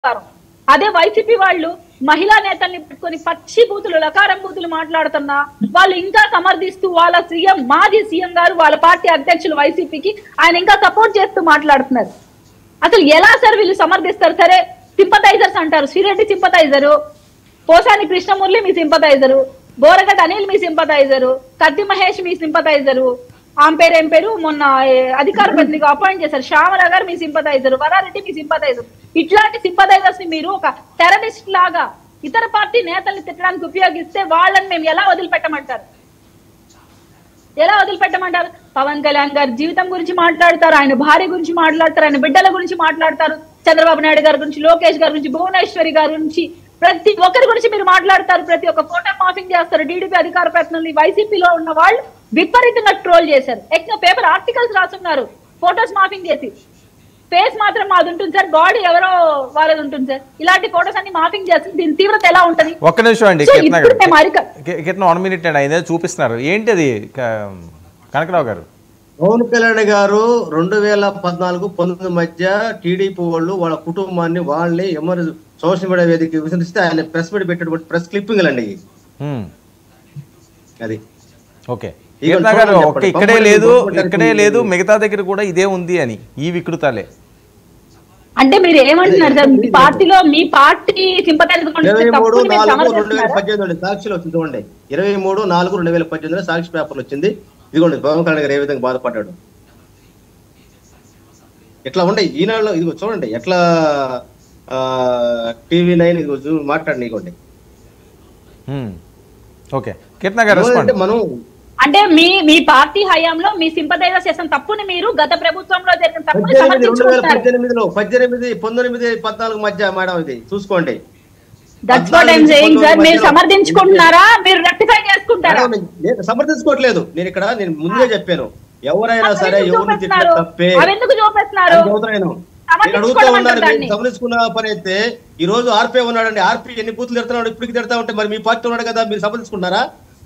లకారం అదే వైసీపీ వాళ్ళు మహిళా నేతల్ని పెట్టుకొని పచ్చి బూతులు లకారం బూతులు మాట్లాడుతున్నా వాళ్ళు ఇంకా సమర్థిస్తూ వాళ్ళ సీఎం మాజీ సీఎం గారు వాళ్ళ పార్టీ అధ్యక్షులు వైసీపీకి ఆయన ఇంకా సపోర్ట్ చేస్తూ మాట్లాడుతున్నారు అసలు ఎలా సార్ వీళ్ళు సమర్థిస్తారు సరే సింపతైజర్స్ అంటారు శ్రీరెడ్డి సింపతైజరు పోసాని కృష్ణమురళి మీ సింపతైజరు బోరగడ్డ అనిల్ మీ సింపతైజరు కత్తి మహేష్ మీ సింపతైజరు ఆమె పేరు ఏం పేరు మొన్న ఏ, అధికార ప్రతినిధిగా అపాయింట్ చేశారు శ్యామల గారు మీ సింపతైజర్ వరారెడ్డి మీ సింపతైజర్ ఇట్లాంటి సింపతైజర్స్ ని మీరు ఒక టెర్రరిస్ట్ లాగా ఇతర పార్టీ నేతల్ని తిట్టడానికి ఉపయోగిస్తే వాళ్ళని మేము ఎలా వదిలిపెట్టమంటారు ఎలా వదిలిపెట్టమంటారు పవన్ కళ్యాణ్ గారి జీవితం గురించి మాట్లాడతారు ఆయన భార్య గురించి మాట్లాడతారు ఆయన బిడ్డల గురించి మాట్లాడతారు చంద్రబాబు నాయుడు గారి గురించి లోకేష్ గారి గురించి భువనేశ్వరి గారి గురించి ప్రతి ఒక్కరి గురించి మీరు మాట్లాడతారు ప్రతి ఒక్క ఫోటో మాఫింగ్ చేస్తారు టీడీపీ అధికార ప్రతినిధులు వైసీపీలో ఉన్న వాళ్ళు విపరీతంగా ట్రోల్ చేశారు ఎక్కువ పేపర్ ఆర్టికల్స్ రాస్తున్నారు ఫోటోస్ మాఫింగ్ చేసి ఫేస్ మాత్రం మాది ఉంటుంది సార్ బాడీ ఎవరో వాళ్ళది ఉంటుంది సార్ ఇలాంటి ఫోటోస్ అన్ని మాఫింగ్ చేస్తుంది దీని తీవ్రత ఎలా ఉంటది ఒక్క నిమిషం అండి సో కీర్తన ఇప్పుడు గారు మేము అరిక కి- కీర్తన వన్ మినిట్ అండి ఆయన ఏదో చూపిస్తున్నారు ఏంటి అది క- కనకరావు గారు పవన్ కళ్యాణ్ గారు రెండు వేల పద్నాలుగు పంతొమ్మిది మధ్య టీడీపీ వాళ్ళు వాళ్ళ కుటుంబాన్ని వాళ్ళని ఎమర్ సోషల్ మీడియా వేదిక విమర్శిస్తే ఆయన ప్రెస్ మీట్ పెట్టేటువంటి ప్రెస్ క్లిప్పింగ్ అండి ఇవి. హ్మ్. అది ఓకే ఇదిగో కీర్తన గారు చూడండి ఒక్క చెప్పండి. ఇక్కడే బొమ్మలు లేదు బొమ్మలు ఇక్కడే కనిపించింది. లేదు మిగతా దగ్గర కూడా ఇదే ఉంది అని ఈ వికృతాలే అంటే మీరు ఏమంటున్నారు సార్ మీ పార్టీలో మీ పార్టీ సింపతైజ్ ఇరవై మూడు తప్పుని మీరు నాలుగు రెండు వేల సమర్థిస్తున్నారా? పద్దెనిమిది అండి సాక్షిలో వచ్చింది చూడండి ఇరవై మూడు నాలుగు రెండు వేల పద్దెనిమిదిలో సాక్షి పేపర్లు వచ్చింది ఇదిగోండి పవన్ కళ్యాణ్ గారు ఏ విధంగా బాధపడ్డాడు ఇట్లా ఉండే ఈనాడులో ఇదిగో చూడండి ఎట్లా టీవీ నైన్ ఇదిగో చూ- మాట్లాడండి ఇదిగోండి హ్మ్. ఓకే కీర్తన గారు అంటే రెస్పాండ్ మనం అంటే మీ మీ పార్టీ హయాంలో మీ సింపతైజర్స్ చేసిన తప్పుని మీరు గత ప్రభుత్వంలో జరిగిన తప్పుని పద్దెనిమిది రెండు వేల సమర్థించుకుంటున్నారు పద్దెనిమిదిలో పద్దెనిమిది పంతొమ్మిది పద్నాలుగు మధ్య మేడం ఇది చూసుకోండి that's what I'm saying sir మీరు సమర్థించుకుంటున్నారా మీరు రెక్టిఫై చేసుకుంటారా మేడం, నేను సమర్థించుకోవట్లేదు నేను ఇక్కడ నేను ముందే చెప్పాను ఎవరైనా సరే అవెందుకు ఎవరిని తిట్టినా చూపిస్తున్నారు? తప్పే అవెందుకు చూపిస్తున్నారు అని చెబుతున్నా నేను. నేను అడుగుతా సమర్థించుకోవడం ఉన్నాను అంటారు మీరు గమనించుకున్న పని అయితే ఈ రోజు ఆర్పీ ఉన్నాడండి ఆర్పీ ఎన్ని బూతులు తిడతాడు ఇప్పటికి తిడతా ఉంటే మరి మీ పార్టీ ఉన్నాడు కదా మీరు సమర్థించుకున్నారా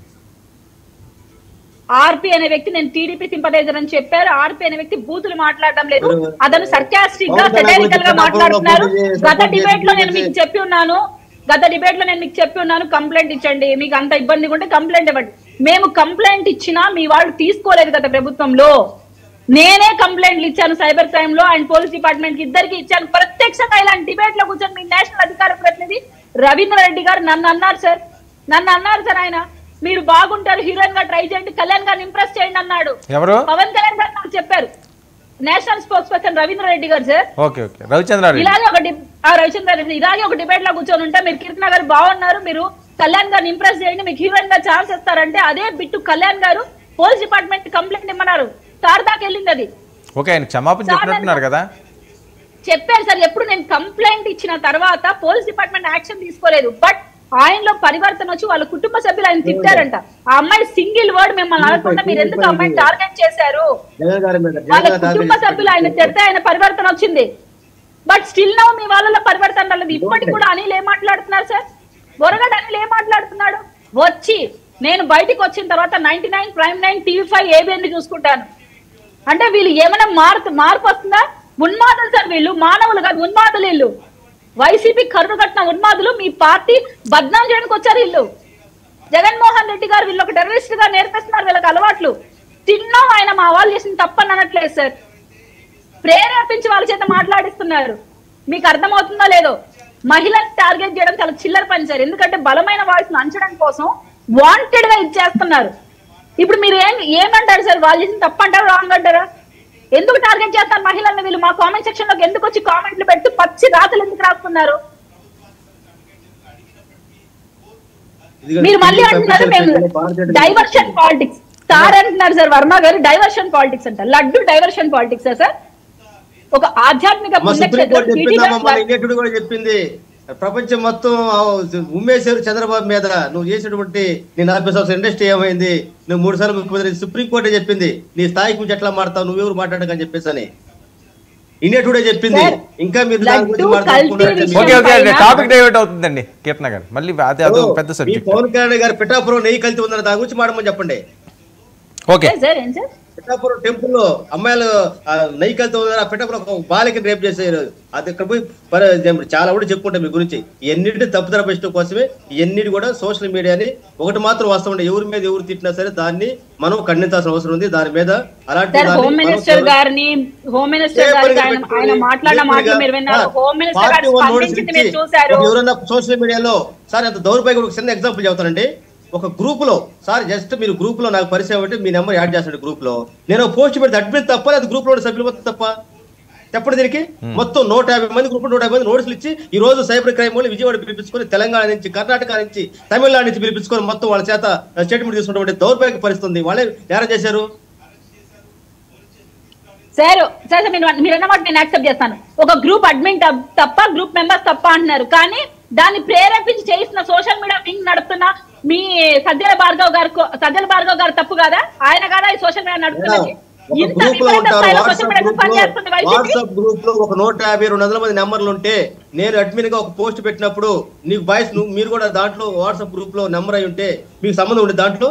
ఆర్పి అనే వ్యక్తి నేను టీడీపీ సింపటైజర్ అని చెప్పారు ఆర్పి అనే వ్యక్తి బూతులు మాట్లాడడం లేదు మీరు- అతను సర్కాస్టిక్ గా పవన్ కళ్యాణ్ సెటైరికల్ గా గురించి మాట్లాడుతున్నారు పోటీ చేసి, గత సపోర్ట్ డిబేట్ లో నేను చేసి, మీకు చెప్పి ఉన్నాను గత డిబేట్ లో నేను మీకు చెప్పి ఉన్నాను కంప్లైంట్ ఇచ్చండి మీకు అంత ఇబ్బంది ఉంటే కంప్లైంట్ ఇవ్వండి మేము కంప్లైంట్ ఇచ్చినా మీ వాళ్ళు తీసుకోలేదు గత ప్రభుత్వంలో నేనే కంప్లైంట్లు ఇచ్చాను సైబర్ క్రైమ్ లో అండ్ పోలీస్ డిపార్ట్మెంట్ కి ఇద్దరికి ఇచ్చాను ప్రత్యక్షంగా ఇలాంటి డిబేట్ లో కూర్చొని మీ నేషనల్ అధికార ప్రతినిధి రవీంద్ర రెడ్డి గారు నన్ను అన్నారు సార్ నన్ను అన్నారు సార్ ఆయన మీరు బాగుంటారు హీరోయిన్ గా ట్రై చేయండి కళ్యాణ్ గారిని ఇంప్రెస్ చేయండి అన్నాడు ఎవరు పవన్ కళ్యాణ్ గారు నాకు చెప్పారు national spokesperson Ravindra Reddy గారు సార్ ఓకే ఓకే రవిచంద్రారెడ్డి ఇలాగే ఒక డి- ఆ రవిచంద్ర రెడ్డి ఇలాగే ఒక డిబేట్ లో కూర్చొని ఉంటే మీరు కీర్తన గారు బాగున్నారు మీరు కళ్యాణ్ గారిని ఇంప్రెస్ చేయండి మీకు హీరోయిన్ గా ఛాన్స్ ఇస్తారంటే అదే బిట్టు కళ్యాణ్ గారు పోలీస్ డిపార్ట్మెంట్ కంప్లైంట్ ఇమ్మన్నారు సార్ దాకా వెళ్ళింది అది ఓకే ఆయన క్షమాపణ చెప్పినట్టున్నారు కదా చెప్పారు సార్ ఎప్పుడు నేను కంప్లైంట్ ఇచ్చిన తర్వాత పోలీస్ డిపార్ట్మెంట్ యాక్షన్ తీసుకోలేదు బట్ ఆయనలో పరివర్తన వచ్చి వాళ్ళ కుటుంబ సభ్యులు ఆయన తిట్టారంట ఆ అమ్మాయి సింగిల్ వర్డ్ మిమ్మల్ని అనకుండా మీరు ఎందుకు ఆ అమ్మాయిని టార్గెట్ చేశారు జగన్ గారి మీద జగన్ వాళ్ళ గారి టార్గెట్ కుటుంబ సభ్యులు ఆయన తిడితే ఆయన పరివర్తన వచ్చింది బట్ స్టిల్ నౌ మీ వాళ్ళలో పరివర్తన రాలేదు ఇప్పటికి కూడా అనిల్ ఏం మాట్లాడుతున్నారు సార్ బొరగడ్ అనిల్ ఏం మాట్లాడుతున్నాడు వచ్చి నేను బయటికి వచ్చిన తర్వాత ninety nine prime nine TV five ABN చూసుకుంటాను అంటే వీళ్ళు ఏమైనా మార్పు మార్పు వస్తుందా ఉన్మాదులు సార్ వీళ్ళు మానవులు కాదు ఉన్మాదులు వీళ్ళు వైసీపీ కరుడు కట్టిన ఉన్మాదులు మీ పార్టీ బద్నాం చేయడానికి వచ్చారు వీళ్ళు జగన్మోహన్ రెడ్డి గారు వీళ్ళు ఒక టెర్రరిస్ట్ గా నేర్పిస్తున్నారు వీళ్ళకి అలవాట్లు తిన్నో ఆయన మా వాళ్ళు చేసిన తప్పని అనట్లేదు సార్ ప్రేరేపించి వాళ్ళ చేత మాట్లాడిస్తున్నారు మీకు అర్థమవుతుందో లేదో మహిళల్ని టార్గెట్ చేయడం చాలా చిల్లర పని సార్ ఎందుకంటే బలమైన వాయిస్ అంచడం కోసం వాంటెడ్ గా ఇచ్చేస్తున్నారు ఇప్పుడు మీరు ఏం ఏమంటారు సార్ వాళ్ళు చేసిన తప్పు అంటారు రాంగ్ అంటారా ఎందుకు టార్గెట్ చేస్తారు మహిళల్ని వీళ్ళు మా కామెంట్ సెక్షన్ లోకి ఎందుకు వచ్చి కామెంట్లు పెడుతూ పచ్చి రాతలు ఎందుకు రాస్తున్నారు ఇదిగో మీరు మళ్ళీ టీవీ అంటున్నారు మేము పంపించారు, భారతీయ డైవర్షన్ పాలిటిక్స్ సార్ అంటున్నారు సార్ వర్మ గారు డైవర్షన్ పాలిటిక్స్ అంట లడ్డు డైవర్షన్ పాలిటిక్స్ సార్ ఒక ఆధ్యాత్మిక అమ్మ సుప్రీంకోర్టు పుణ్యక్షేత్రం చెప్పిందమ్మా మన టీటీడీ ఇండియా కూడా చెప్పింది ప్రపంచం మొత్తం ఆ, ఉమ్మేశారు చంద్రబాబు మీద నువ్వు చేసినటువంటి నీ నలభై సంవత్సరం ఇండస్ట్రీ ఏమైంది నువ్వు మూడు సార్లు ముఖ్యమంత్రి సుప్రీంకోర్టే చెప్పింది నీ స్థాయికి మించి ఎట్లా మాడతావు నువ్వెవరు మాట్లాడకని చెప్పేసి అని ఇండియా టుడే చెప్పింది సార్, ఇంకా మీరు దాని గురించి లడ్డు మాట్లాడుకుంటున్నారు. కల్తీ ఓకే ఓకే పైన- టాపిక్ డైవర్ట్ అవుతుందండి కీర్తన గారు మళ్ళీ అదే అదో పెద్ద మీ సబ్జెక్ట్ పవన్ కళ్యాణ్ గారు పిఠాపురం నెయ్యి కలిసి ఉందని దాని గురించి మాడమని చెప్పండి ఓకే సార్ ఏం సార్ పిఠాపురం టెంపుల్ లో అమ్మాయిలు ఆ, నైకలతో ఆ పిఠాపురం ఒక బాలికని రేపు చేశారు అది ఇక్కడ పోయి పరి- నేను చాలా కూడా చెప్పుకుంటాం మీ గురించి ఎన్నిటి తప్పుదర పెట్టడం కోసమే ఎన్నిటి కూడా సోషల్ మీడియాని ఒకటి మాత్రం వాస్తవం ఎవరి మీద ఎవరు తిట్టినా సరే దాన్ని మనం ఖండించాల్సిన అవసరం ఉంది దాని మీద అలాంటి సార్ దాన్ని హోమ్ మనం మినిస్టర్ చాలా- గారిని హోమ్ మినిస్టర్ గారికి ఆయన ఆయన మాట్లాడిన మాటలు మీరు విన్నారు హోమ్ మినిస్టర్ గారు స్పందించింది మీరు చూశారు ఎవరన్నా సోషల్ మీడియాలో సార్ అంత దౌర్భాగ్యం ఒక చిన్న ఎగ్జాంపుల్ చెబుతానండి ఒక గ్రూప్ లో సార్ జస్ట్ మీరు గ్రూప్ లో నాకు పరిచయం అంటే మీ నెంబర్ యాడ్ చేస్తాడు గ్రూప్ లో నేను పోస్ట్ పెడితే అడ్మిన్ తప్ప లేదా గ్రూప్ లో సభ్యులు మొత్తం తప్ప చెప్పండి దీనికి మొత్తం నూట యాభై మంది గ్రూప్ నూట యాభై మంది నోటీసులు ఇచ్చి ఈ రోజు సైబర్ క్రైమ్ వాళ్ళు విజయవాడ పిలిపించుకొని తెలంగాణ నుంచి కర్ణాటక నుంచి తమిళనాడు నుంచి పిలిపించుకొని మొత్తం వాళ్ళ చేత స్టేట్మెంట్ తీసుకున్నటువంటి దౌర్భాగ్య పరిస్థితి ఉంది వాళ్ళే నేరం చేశారు సార్ సార్ సార్, మీరు మీరు అన్నమాట నేను యాక్సెప్ట్ చేస్తాను ఒక గ్రూప్ అడ్మిన్ తప్- తప్ప గ్రూప్ మెంబర్స్ తప్ప అంటున్నారు కానీ దాన్ని ప్రేరేపించి చేయిస్తున్న సోషల్ మీడియా వింగ్ నడుపుతున్న మీ సజ్జల భార్గవ్ గారు సజ్జల భార్గవ్ గారు తప్పు కాదా ఆయన కాదా ఈ సోషల్ మీడియా నడుపుతున్నది ఒక ఇంత గ్రూప్ లో విపరీత ఉంటారు స్థాయిలో సోషల్ వాట్సాప్ మీడియా ఎందుకు గ్రూప్ లో పనిచేస్తుంది వైసీపీ? వాట్సాప్ గ్రూప్ లో ఒక నూట యాభై రెండు వందల మంది నెంబర్లు ఉంటే నేను అడ్మిన్ గా ఒక పోస్ట్ పెట్టినప్పుడు నీకు బాయ్స్ నువ్వు మీరు కూడా దాంట్లో వాట్సాప్ గ్రూప్ లో నెంబర్ అయి ఉంటే మీకు సంబంధం ఉండే దాంట్లో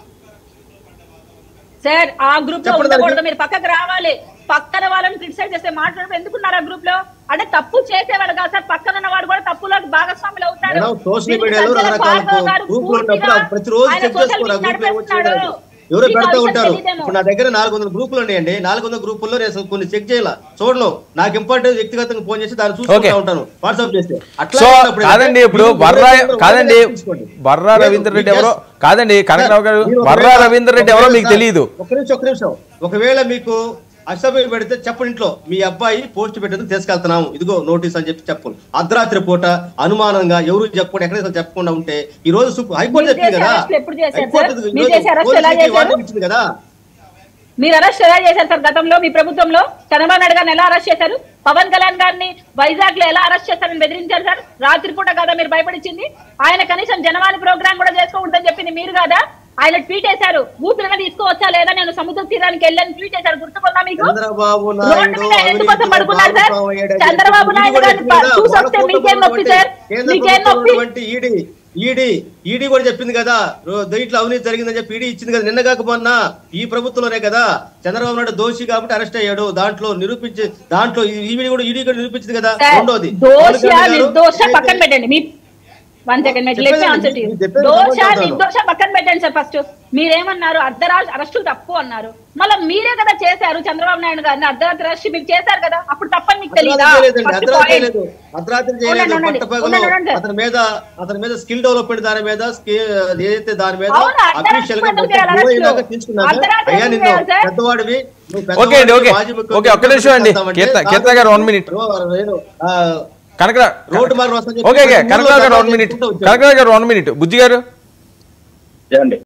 సార్ ఆ గ్రూప్ లో చెప్పండి ఉండకూడదు దానికి. మీరు పక్కకు రావాలి పక్కన వాళ్ళని క్రిటిసైజ్ చేస్తే మాట్లాడడం ఎందుకున్నారు ఆ గ్రూప్ లో అంటే తప్పు చేసేవాడు కాదు సార్ పక్కన ఉన్నవాడు కూడా తప్పులో భాగస్వాములు అవుతారు మేడం, సోషల్ మీరు మీడియాలో సజ్జల రకరకాల భార్గవ్ గారు గ్రూపులు ఉన్నప్పుడు పూర్తిగా ప్రతిరోజు ఆయన చెక్ సోషల్ చేసుకోవాలి ఆ మీడియా గ్రూపులు ఏమో నడిపేస్తున్నాడు. చేయడానికి. ఎవరో మీకు పెడతా ఆ విషయం ఉంటారు తెలీదేమో. ఇప్పుడు నా దగ్గర నాలుగు వందల గ్రూపులు ఉన్నాయండి నాలుగు వందల గ్రూపుల్లో నేను కొన్ని చెక్ చేయాల చూడను నాకు ఇంపార్టెంట్ వ్యక్తిగతంగా ఫోన్ చేసి దాన్ని Okay. చూసుకుంటా ఉంటాను వాట్సాప్ చేస్తే సో ఉన్నప్పుడు కాదండి ఇప్పుడు మీరు వర్రా ఎవరైనా కాదండి తీసుకోండి. వర్రా లేదు, రవీంద్ర రెడ్డి మీకు ఎవరో just- కాదండి కనకరావు గారు మీరు వర్రా ఒకవేళ- రవీంద్ర రెడ్డి ఎవరో మీకు ఒకవేళ తెలియదు ఒక నిమిషం ఒక నిమిషం ఒకవేళ మీకు అసభ్యం పెడితే చెప్పండి ఇంట్లో మీ అబ్బాయి పోస్ట్ పెట్టేందుకు తీసుకెళ్తున్నాము ఇదిగో నోటీస్ అని చెప్పి చెప్పు అర్ధరాత్రి పూట అనుమానంగా ఎవరు చెప్పకుండా ఎక్కడ చెప్పకుండా ఉంటే ఈ రోజు సుప్రీం హైకోర్టు మీరు చెప్పింది చేసే కదా అరెస్టులు ఎప్పుడు చేశారు హైకోర్టు సార్? ఈ మీరు రోజు చేసే అరెస్టులు ఎలా పోలీసులకి చేశారు? వార్నింగ్ ఇచ్చింది కదా మీరు అరెస్ట్ ఎలా చేశారు సార్ గతంలో మీ ప్రభుత్వంలో చంద్రబాబు నాయుడు గారిని ఎలా అరెస్ట్ చేశారు పవన్ కళ్యాణ్ గారిని వైజాగ్ లో ఎలా అరెస్ట్ చేశారని బెదిరించారు సార్ రాత్రిపూట కదా మీరు భయపడిచ్చింది ఆయన కనీసం జనవాణి ప్రోగ్రామ్ కూడా చేసుకోకూడదని చెప్పింది మీరు కదా ఆయన ట్వీట్ చేశారు ఊపిరిగా తీసుకోవచ్చా లేదా నేను సముద్ర తీరానికి వెళ్ళని ట్వీట్ చేశారు గుర్తుకుందా మీకు చంద్రబాబు రోడ్డు నాయుడు మీద ఎందుకోసం అవినీతిలో పడుకున్నారు సార్ భాగస్వామ్యం అయ్యాడని చంద్రబాబు చెప్పి నాయుడు ఈడీ గారిని కూడా చెప్పింది చూసి కదా, వస్తే వాళ్ళ మీకేం నొప్పి సార్ కేంద్ర మీకేం ప్రభుత్వం నొప్పి ఉన్నటువంటి ఈడీ ఈడీ ఈడీ కూడా చెప్పింది కదా రో- దీంట్లో అవినీతి జరిగిందని చెప్పి ఈడీ ఇచ్చింది కదా నిన్న కాకపోన్నా ఈ ప్రభుత్వంలోనే కదా చంద్రబాబు నాయుడు దోషి కాబట్టి అరెస్ట్ అయ్యాడు దాంట్లో నిరూపించి దాంట్లో ఈడీ కూడా ఈడీ కూడా నిరూపించింది కదా సార్, రెండోది దోష పవన్ కళ్యాణ్ గారు నిర్దోష ఏదైతే- పక్కన పెట్టండి మీ వన్ సెకండ్ లెట్ చెప్పేది ఆన్సర్ మీరు చెప్పేది దోష సమాధానం. నిర్దోష పక్కన పెట్టండి సార్ ఫస్ట్ మీరేమన్నారు అర్ధరాత్రి అరెస్టులు తప్పు అన్నారు మళ్ళీ మీరే కదా చేశారు చంద్రబాబు నాయుడు గారిని అర్ధరాత్రి అరెస్ట్ మీకు చేశారు కదా అప్పుడు తప్పని మీకు తెలియదా అర్ధరాత్రి చేయలేదండి First అర్ధరాత్రి point. చేయలేదు అర్ధరాత్రి చేయలేదు ఉండండి, ఉండండి. పట్టపగలు ఉండండి, ఉండండి. అతని మీద అతని మీద స్కిల్ డెవలప్మెంట్ దాని మీద ski- ఏదైతే దాని మీద అవును, అర్ధరాత్రి అఫీషియల్ గా ఎందుకు మొత్తం చేయాలి ప్రూవ్ అరెస్టులు? అయ్యాక తీసుకున్నాను అర్ధరాత్రి అయ్యా ఎందుకు నిన్ను చేయాలి సార్? పెద్దవాడివి నువ్వు ఓకే అండి, ఓకే. పెద్దవాడివి, మాజీ ముఖ్యమంత్రి ఓకే, ఒక్క నిమిషం అండి. చేస్తామంటే కీర్త- నాకు కీర్త గారు one minute. నేను, ఆ, కనకరా రోడ్డు మార్గం వస్తుందని చెప్పి ఓకే ఓకే ఊర్లో కనకరావు గారు వన్ ధర్నా మినిట్ చేసుకుంటూ వచ్చాను. కనకరావు గారు వన్ మినిట్ బుజ్జి గారు చేయండి